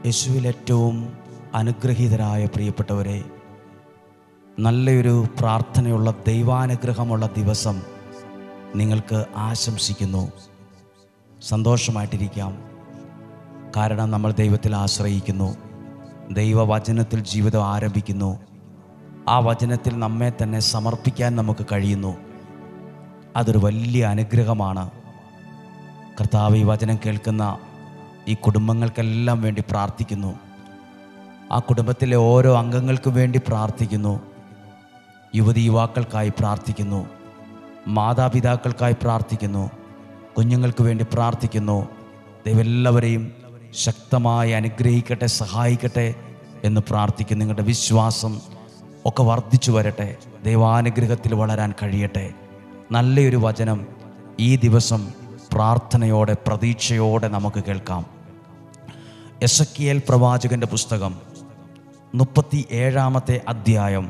യേശുവിൽ ഏറ്റവും അനുഗ്രഹീതരായ പ്രിയപ്പെട്ടവരെ നല്ലൊരു പ്രാർത്ഥനയുള്ള ദൈവാനുഗ്രഹമുള്ള ദിവസം നിങ്ങൾക്ക് ആശംസിക്കുന്നു സന്തോഷമായിട്ടിരിക്കാം കാരണം നമ്മൾ ദൈവത്തിൽ ആശ്രയിക്കുന്നു ദൈവവചനത്തിൽ ജീവിതം ആരംഭിക്കുന്നു ആ വചനത്തിൽ നമ്മെ തന്നെ സമർപ്പിക്കാൻ നമുക്ക് കഴിയുന്നു അതൊരു വലിയ അനുഗ്രഹമാണ് കർത്താവ് ഈ വചനം കേൾക്കുന്ന ഈ കുടുംബങ്ങൾക്കെല്ലാം വേണ്ടി പ്രാർത്ഥിക്കുന്നു ആ കുടുംബത്തിലെ ഓരോ അംഗങ്ങൾക്കും വേണ്ടി പ്രാർത്ഥിക്കുന്നു യുവതി യുവാക്കൾക്കായി പ്രാർത്ഥിക്കുന്നു മാതാപിതാക്കൾക്കായി പ്രാർത്ഥിക്കുന്നു കുഞ്ഞുങ്ങൾക്ക് വേണ്ടി പ്രാർത്ഥിക്കുന്നു ദൈവമെല്ലാവരെയും ശക്തമായി അനുഗ്രഹിക്കട്ടെ സഹായിക്കട്ടെ എന്ന് പ്രാർത്ഥിക്കുന്നു നിങ്ങളുടെ വിശ്വാസം ഒക്കെ വർദ്ധിച്ചു വരട്ടെ ദൈവാനുഗ്രഹത്തിൽ വളരാൻ കഴിയട്ടെ നല്ലൊരു വചനം ഈ ദിവസം പ്രാർത്ഥനയോടെ പ്രതീക്ഷയോടെ നമുക്ക് കേൾക്കാം എസക്കിയേൽ പ്രവാചകന്റെ പുസ്തകം മുപ്പത്തി ഏഴാമത്തെ അധ്യായം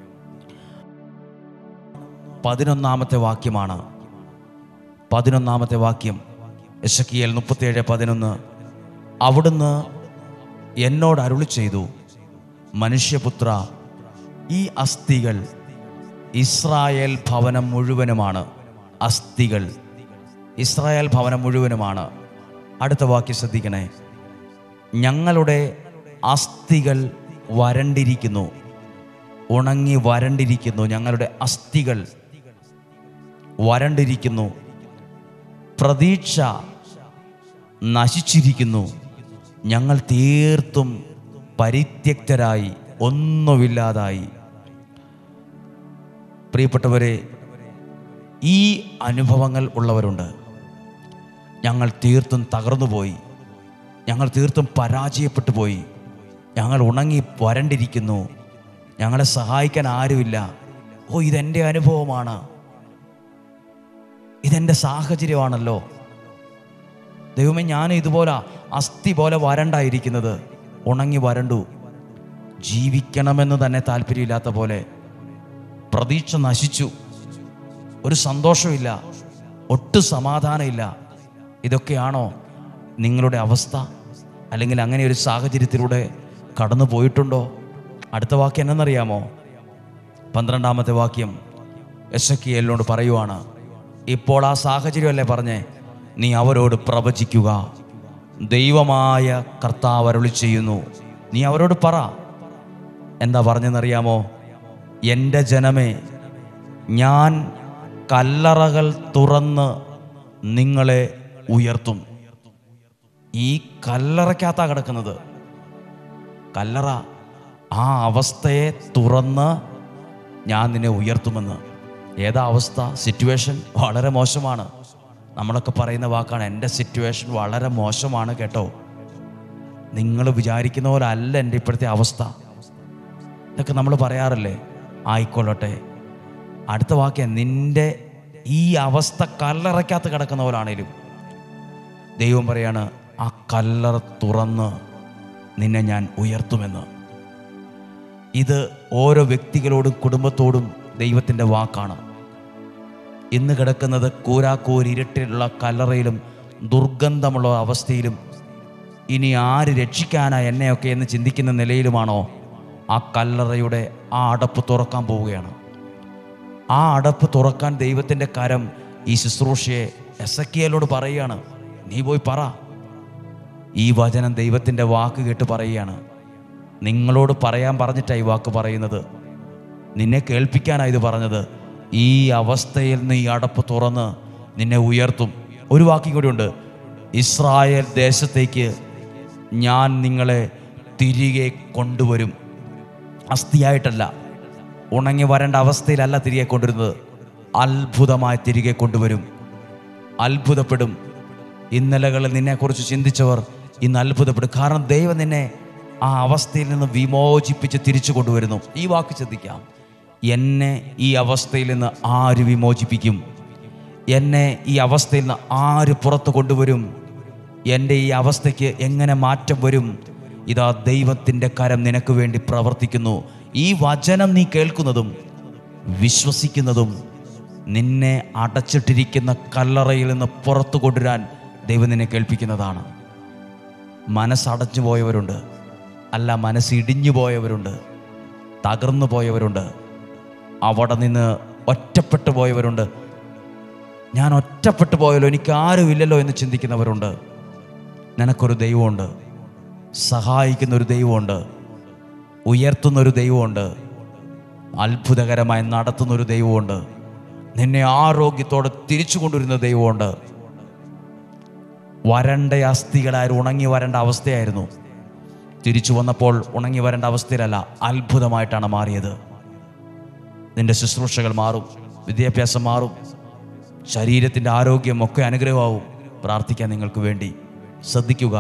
പതിനൊന്നാമത്തെ വാക്യമാണ് പതിനൊന്നാമത്തെ വാക്യം എസക്കിയേൽ മുപ്പത്തിയേഴ് പതിനൊന്ന് അവിടുന്ന് എന്നോട് അരുളി ചെയ്തു മനുഷ്യപുത്ര ഈ അസ്ഥികൾ ഇസ്രായേൽ ഭവനം മുഴുവനുമാണ് അസ്ഥികൾ ഇസ്രായേൽ ഭവനം മുഴുവനുമാണ് അടുത്ത വാക്യം ശ്രദ്ധിക്കണേ ഞങ്ങളുടെ അസ്ഥികൾ വരണ്ടിരിക്കുന്നു ഉണങ്ങി വരണ്ടിരിക്കുന്നു ഞങ്ങളുടെ അസ്ഥികൾ വരണ്ടിരിക്കുന്നു പ്രതീക്ഷ നശിച്ചിരിക്കുന്നു ഞങ്ങൾ തീർത്തും പരിത്യക്തരായി ഒന്നുമില്ലാതായി പ്രിയപ്പെട്ടവരെ ഈ അനുഭവങ്ങൾ ഉള്ളവരുണ്ട് ഞങ്ങൾ തീർത്തും തകർന്നുപോയി ഞങ്ങൾ തീർത്തും പരാജയപ്പെട്ടു പോയി ഞങ്ങൾ ഉണങ്ങി വരണ്ടിരിക്കുന്നു ഞങ്ങളെ സഹായിക്കാൻ ആരുമില്ല ഓ ഇതെൻ്റെ അനുഭവമാണ് ഇതെൻ്റെ സാഹചര്യമാണല്ലോ ദൈവമേ ഞാൻ ഇതുപോലെ അസ്ഥി പോലെ വരണ്ടായിരിക്കുന്നത് ഉണങ്ങി വരണ്ടു ജീവിക്കണമെന്ന് തന്നെ താല്പര്യമില്ലാത്ത പോലെ പ്രതീക്ഷ നശിച്ചു ഒരു സന്തോഷമില്ല ഒട്ടും സമാധാനമില്ല ഇതൊക്കെയാണോ നിങ്ങളുടെ അവസ്ഥ അല്ലെങ്കിൽ അങ്ങനെ ഒരു സാഹചര്യത്തിലൂടെ കടന്നു പോയിട്ടുണ്ടോ അടുത്ത വാക്യം എന്നറിയാമോ പന്ത്രണ്ടാമത്തെ വാക്യം എസക്കിയലിനോട് പറയുവാണ് ഇപ്പോൾ ആ സാഹചര്യമല്ലേ പറഞ്ഞേ നീ അവരോട് പ്രവചിക്കുക ദൈവമായ കർത്താവ് അരുളി ചെയ്യുന്നു നീ അവരോട് പറ എന്താ പറഞ്ഞെന്നറിയാമോ എൻ്റെ ജനമേ ഞാൻ കല്ലറകൾ തുറന്ന് നിങ്ങളെ ഉയർത്തും ഈ കല്ലറയ്ക്കകത്താണ് കിടക്കുന്നത് കല്ലറ ആ അവസ്ഥയെ തുറന്ന് ഞാൻ നിന്നെ ഉയർത്തുമെന്ന് ഏതാ അവസ്ഥ സിറ്റുവേഷൻ വളരെ മോശമാണ് നമ്മളൊക്കെ പറയുന്ന വാക്കാണ് എൻ്റെ സിറ്റുവേഷൻ വളരെ മോശമാണ് കേട്ടോ നിങ്ങൾ വിചാരിക്കുന്ന പോലെ അല്ല എൻ്റെ ഇപ്പോഴത്തെ അവസ്ഥ ഇതൊക്കെ നമ്മൾ പറയാറില്ലേ ആയിക്കൊള്ളട്ടെ അടുത്ത വാക്യം നിന്റെ ഈ അവസ്ഥ കല്ലറയ്ക്കകത്ത് കിടക്കുന്ന പോലാണേലും ദൈവം പറയാണ് ആ കല്ലറ തുറന്ന് നിന്നെ ഞാൻ ഉയർത്തുമെന്ന് ഇത് ഓരോ വ്യക്തികളോടും കുടുംബത്തോടും ദൈവത്തിൻ്റെ വാക്കാണ് ഇന്ന് കിടക്കുന്നത് കൂരാക്കൂരി ഇരുട്ടിലുള്ള കല്ലറയിലും ദുർഗന്ധമുള്ള അവസ്ഥയിലും ഇനി ആര് രക്ഷിക്കാനാ എന്നെയൊക്കെ എന്ന് ചിന്തിക്കുന്ന നിലയിലുമാണോ ആ കല്ലറയുടെ ആ അടപ്പ് തുറക്കാൻ പോവുകയാണ് ആ അടപ്പ് തുറക്കാൻ ദൈവത്തിൻ്റെ കരം ഈ ശുശ്രൂഷയെ എസക്കിയലോട് പറയുകയാണ് നീ പോയി പറ ഈ വചനം ദൈവത്തിൻ്റെ വാക്ക് കേട്ട് പറയുകയാണ് നിങ്ങളോട് പറയാൻ പറഞ്ഞിട്ടാണ് ഈ വാക്ക് പറയുന്നത് നിന്നെ കേൾപ്പിക്കാനാണ് ഇത് പറഞ്ഞത് ഈ അവസ്ഥയിൽ നിന്ന് ഈ അടപ്പ് തുറന്ന് നിന്നെ ഉയർത്തും ഒരു വാക്യം കൂടി ഉണ്ട് ഇസ്രായേൽ ദേശത്തേക്ക് ഞാൻ നിങ്ങളെ തിരികെ കൊണ്ടുവരും അസ്ഥിയായിട്ടല്ല ഉണങ്ങി വരേണ്ട അവസ്ഥയിലല്ല തിരികെ കൊണ്ടുവരുന്നത് അത്ഭുതമായി തിരികെ കൊണ്ടുവരും അത്ഭുതപ്പെടും ഇന്നലകളിൽ നിന്നെക്കുറിച്ച് ചിന്തിച്ചവർ ഇന്ന് അത്ഭുതപ്പെടും കാരണം ദൈവം നിന്നെ ആ അവസ്ഥയിൽ നിന്ന് വിമോചിപ്പിച്ച് തിരിച്ചു കൊണ്ടുവരുന്നു ഈ വാക്ക് ശ്രദ്ധിക്കാം എന്നെ ഈ അവസ്ഥയിൽ നിന്ന് ആര് വിമോചിപ്പിക്കും എന്നെ ഈ അവസ്ഥയിൽ നിന്ന് ആര് പുറത്ത് കൊണ്ടുവരും എൻ്റെ ഈ അവസ്ഥയ്ക്ക് എങ്ങനെ മാറ്റം വരും ഇതാ ദൈവത്തിൻ്റെ കരം നിനക്ക് വേണ്ടി പ്രവർത്തിക്കുന്നു ഈ വചനം നീ കേൾക്കുന്നതും വിശ്വസിക്കുന്നതും നിന്നെ അടച്ചിട്ടിരിക്കുന്ന കല്ലറയിൽ നിന്ന് പുറത്തു കൊണ്ടുവരാൻ ദൈവം നിന്നെ കേൾപ്പിക്കുന്നതാണ് മനസ്സടഞ്ഞു പോയവരുണ്ട് അല്ല മനസ്സിടിഞ്ഞു പോയവരുണ്ട് തകർന്നു പോയവരുണ്ട് അവിടെ നിന്ന് ഒറ്റപ്പെട്ടു പോയവരുണ്ട് ഞാൻ ഒറ്റപ്പെട്ടു പോയല്ലോ എനിക്ക് ആരുമില്ലല്ലോ എന്ന് ചിന്തിക്കുന്നവരുണ്ട് നിനക്കൊരു ദൈവമുണ്ട് സഹായിക്കുന്ന ഒരു ദൈവമുണ്ട് ഉയർത്തുന്ന ഒരു ദൈവമുണ്ട് അത്ഭുതകരമായി നടത്തുന്ന ഒരു ദൈവമുണ്ട് നിന്നെ ആരോഗ്യത്തോടെ തിരിച്ചു കൊണ്ടുവരുന്ന ദൈവമുണ്ട് വരണ്ട അസ്ഥികളായിരുന്നു ഉണങ്ങി വരേണ്ട അവസ്ഥയായിരുന്നു തിരിച്ചു വന്നപ്പോൾ ഉണങ്ങി വരേണ്ട അവസ്ഥയിലല്ല അത്ഭുതമായിട്ടാണ് മാറിയത് നിന്റെ ശുശ്രൂഷകൾ മാറും വിദ്യാഭ്യാസം മാറും ശരീരത്തിൻ്റെ ആരോഗ്യം ഒക്കെ അനുഗ്രഹമാവും പ്രാർത്ഥിക്കാൻ നിങ്ങൾക്ക് വേണ്ടി ശ്രദ്ധിക്കുക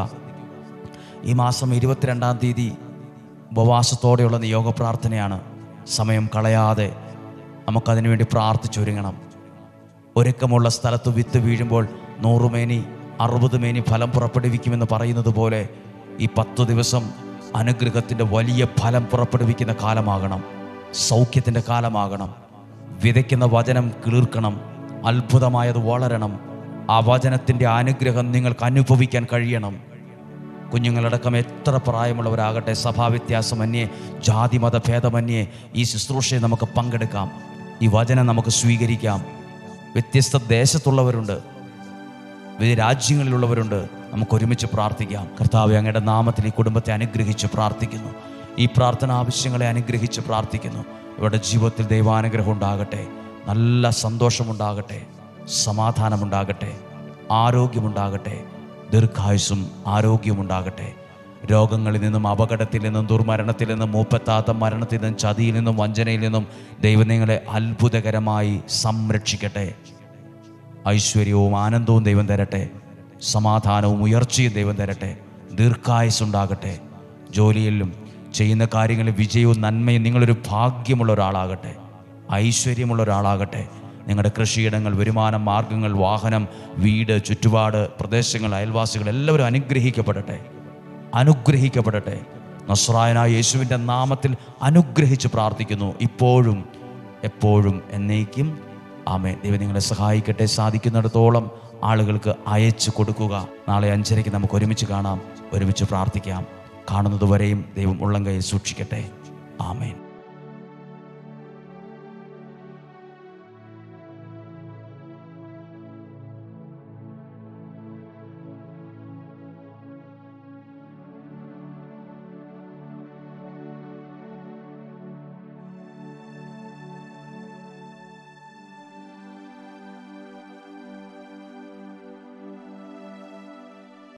ഈ മാസം ഇരുപത്തിരണ്ടാം തീയതി ഉപവാസത്തോടെയുള്ള നിയോഗ പ്രാർത്ഥനയാണ് സമയം കളയാതെ നമുക്കതിനു വേണ്ടി പ്രാർത്ഥിച്ചൊരുങ്ങണം ഒരുക്കമുള്ള സ്ഥലത്ത് വിത്ത് വീഴുമ്പോൾ നൂറുമേനി അറുപത് മേനി ഫലം പുറപ്പെടുവിക്കുമെന്ന് പറയുന്നത് പോലെ ഈ പത്ത് ദിവസം അനുഗ്രഹത്തിൻ്റെ വലിയ ഫലം പുറപ്പെടുവിക്കുന്ന കാലമാകണം സൗഖ്യത്തിൻ്റെ കാലമാകണം വിതയ്ക്കുന്ന വചനം കിളിർക്കണം അത്ഭുതമായത് വളരണം ആ വചനത്തിൻ്റെ അനുഗ്രഹം നിങ്ങൾക്ക് അനുഭവിക്കാൻ കഴിയണം കുഞ്ഞുങ്ങളടക്കം എത്ര പ്രായമുള്ളവരാകട്ടെ സഭാവ്യത്യാസമന്യേ ജാതിമത ഭേദമന്യേ ഈ ശുശ്രൂഷയെ നമുക്ക് പങ്കെടുക്കാം ഈ വചനം നമുക്ക് സ്വീകരിക്കാം വ്യത്യസ്ത ദേശത്തുള്ളവരുണ്ട് വിവിധ രാജ്യങ്ങളിലുള്ളവരുണ്ട് നമുക്ക് ഒരുമിച്ച് പ്രാർത്ഥിക്കാം കർത്താവ് അങ്ങയുടെ നാമത്തിൽ ഈ കുടുംബത്തെ അനുഗ്രഹിച്ച് പ്രാർത്ഥിക്കുന്നു ഈ പ്രാർത്ഥന ആവശ്യങ്ങളെ അനുഗ്രഹിച്ച് പ്രാർത്ഥിക്കുന്നു ഇവരുടെ ജീവിതത്തിൽ ദൈവാനുഗ്രഹം ഉണ്ടാകട്ടെ നല്ല സന്തോഷമുണ്ടാകട്ടെ സമാധാനമുണ്ടാകട്ടെ ആരോഗ്യമുണ്ടാകട്ടെ ദീർഘായുസും ആരോഗ്യമുണ്ടാകട്ടെ രോഗങ്ങളിൽ നിന്നും അപകടത്തിൽ നിന്നും ദുർമരണത്തിൽ നിന്നും മൂപ്പത്താത്ത മരണത്തിൽ നിന്നും ചതിയിൽ നിന്നും വഞ്ചനയിൽ നിന്നും ദൈവം നിങ്ങളെ അത്ഭുതകരമായി സംരക്ഷിക്കട്ടെ ഐശ്വര്യവും ആനന്ദവും ദൈവം തരട്ടെ സമാധാനവും ഉയർച്ചയും ദൈവം തരട്ടെ ദീർഘായുസുണ്ടാകട്ടെ ജോലിയിലും ചെയ്യുന്ന കാര്യങ്ങളിൽ വിജയവും നന്മയും നിങ്ങളൊരു ഭാഗ്യമുള്ള ഒരാളാകട്ടെ ഐശ്വര്യമുള്ള ഒരാളാകട്ടെ നിങ്ങളുടെ കൃഷിയിടങ്ങൾ വരുമാന മാർഗങ്ങൾ വാഹനം വീട് ചുറ്റുപാട് പ്രദേശങ്ങൾ അയൽവാസികൾ എല്ലാവരും അനുഗ്രഹിക്കപ്പെടട്ടെ അനുഗ്രഹിക്കപ്പെടട്ടെ നസ്രായനായ യേശുവിൻ്റെ നാമത്തിൽ അനുഗ്രഹിച്ച് പ്രാർത്ഥിക്കുന്നു ഇപ്പോഴും എപ്പോഴും എന്നേക്കും ആമേ ദൈവം നിങ്ങളെ സഹായിക്കട്ടെ സാധിക്കുന്നിടത്തോളം ആളുകൾക്ക് അയച്ചു കൊടുക്കുക നാളെ അഞ്ചരയ്ക്ക് നമുക്ക് ഒരുമിച്ച് കാണാം ഒരുമിച്ച് പ്രാർത്ഥിക്കാം കാണുന്നതുവരെയും ദൈവം ഉള്ളം കൈ സൂക്ഷിക്കട്ടെ ആമേൻ